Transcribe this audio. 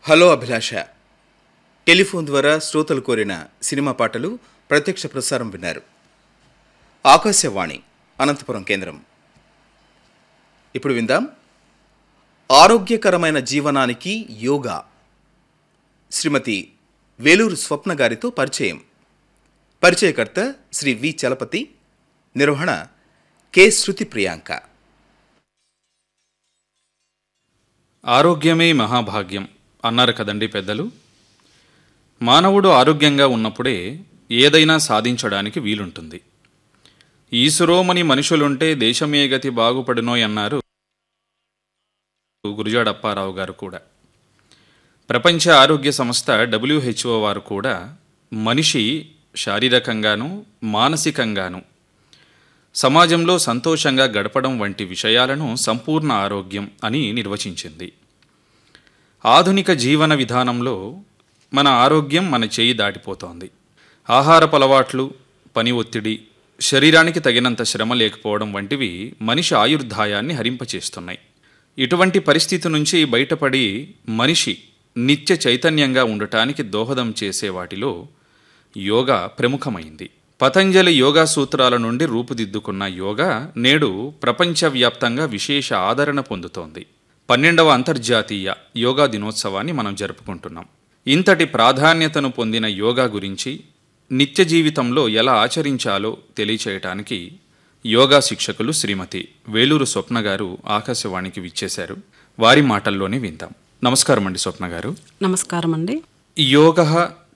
hello అభిలాష telephone ద్వారా శ్రోతలు కోరిన సినిమా పాటలు ప్రత్యక్ష ప్రసారం విన్నారు ఆకాశవాణి అనంతపురం కేంద్రం ఇప్పుడు విందాం ఆరోగ్యకరమైన జీవనానికి యోగా శ్రీమతి వేలూరు స్వప్న గారితో పరిచయం పరిచయకర్త శ్రీ వి చలపతి నిర్వహణ కె శృతి ప్రియాంక ఆరోగ్యమే మహాభాగ్యం అన్నారు కదండి పెద్దలు మానవుడు ఆరోగ్యంగా ఉన్నప్పుడే ఏదైనా సాధించడానికి వీలుంటుంది ఈసురోమని మనుషులుంటే దేశమే గతి బాగుపడునోయ్ అన్నారు గురుజాడప్పారావు గారు కూడా ప్రపంచ ఆరోగ్య సంస్థ డబ్ల్యూహెచ్ఓ వారు కూడా మనిషి శారీరకంగాను మానసికంగాను సమాజంలో సంతోషంగా గడపడం వంటి విషయాలను సంపూర్ణ ఆరోగ్యం అని నిర్వచించింది ఆధునిక జీవన విధానంలో మన ఆరోగ్యం మన చేయి దాటిపోతోంది ఆహారపు అలవాట్లు పని ఒత్తిడి శరీరానికి తగినంత శ్రమ లేకపోవడం వంటివి మనిషి ఆయుర్దాయాన్ని హరింపచేస్తున్నాయి ఇటువంటి పరిస్థితి నుంచి బయటపడి మనిషి నిత్య చైతన్యంగా ఉండటానికి దోహదం చేసే వాటిలో యోగా ప్రముఖమైంది పతంజలి యోగా సూత్రాల నుండి రూపుదిద్దుకున్న యోగా నేడు ప్రపంచవ్యాప్తంగా విశేష ఆదరణ పొందుతోంది పన్నెండవ అంతర్జాతీయ యోగా దినోత్సవాన్ని మనం జరుపుకుంటున్నాం ఇంతటి ప్రాధాన్యతను పొందిన యోగా గురించి నిత్య జీవితంలో ఎలా ఆచరించాలో తెలియచేయటానికి యోగా శిక్షకులు శ్రీమతి వేలూరు స్వప్న గారు ఆకాశవాణికి విచ్చేశారు వారి మాటల్లోనే విందాం నమస్కారం అండి స్వప్న గారు నమస్కారం అండి యోగ